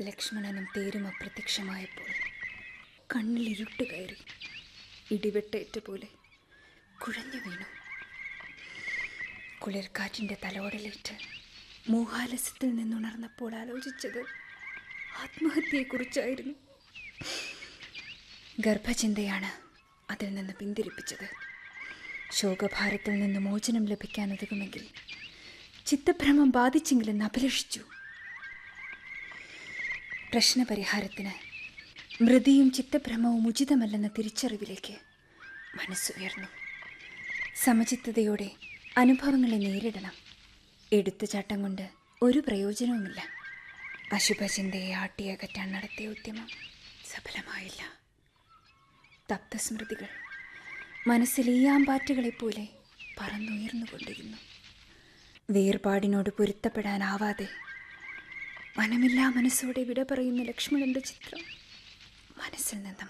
ലക്ഷ്മണനും തേരും അപ്രത്യക്ഷമായപ്പോൾ കണ്ണിൽ ഇരുട്ട് കയറി ഇടിവെട്ടേറ്റ പോലെ കുഴഞ്ഞു വീണു കുളിർക്കാറ്റിൻ്റെ തലോടലേറ്റ് മോഹാലസ്യത്തിൽ നിന്നുണർന്നപ്പോൾ ആലോചിച്ചത് ആത്മഹത്യയെക്കുറിച്ചായിരുന്നു ഗർഭചിന്തയാണ് അതിൽ നിന്ന് പിന്തിരിപ്പിച്ചത് ശോകഭാരത്തിൽ നിന്ന് മോചനം ലഭിക്കാൻ ഉതകുമെങ്കിൽ ചിത്തഭ്രമം ബാധിച്ചെങ്കിലെന്ന് അഭിലഷിച്ചു പ്രശ്നപരിഹാരത്തിന് മൃതിയും ചിത്തഭ്രമവും ഉചിതമല്ലെന്ന തിരിച്ചറിവിലേക്ക് മനസ്സുയർന്നു സമചിത്തതയോടെ അനുഭവങ്ങളെ നേരിടണം എടുത്തുചാട്ടം കൊണ്ട് ഒരു പ്രയോജനവുമില്ല അശുഭചിന്തയെ ആട്ടിയകറ്റാൻ നടത്തിയ ഉദ്യമം സഫലമായില്ല തപ്തസ്മൃതികൾ മനസ്സിൽ ഈയാമ്പാറ്റുകളെപ്പോലെ പറന്നുയർന്നുകൊണ്ടിരുന്നു വേർപാടിനോട് പൊരുത്തപ്പെടാനാവാതെ മനമില്ലാ മനസ്സോടെ വിട പറയുന്ന ലക്ഷ്മണന്റെ ചിത്രം മനസ്സിൽ നിന്ന്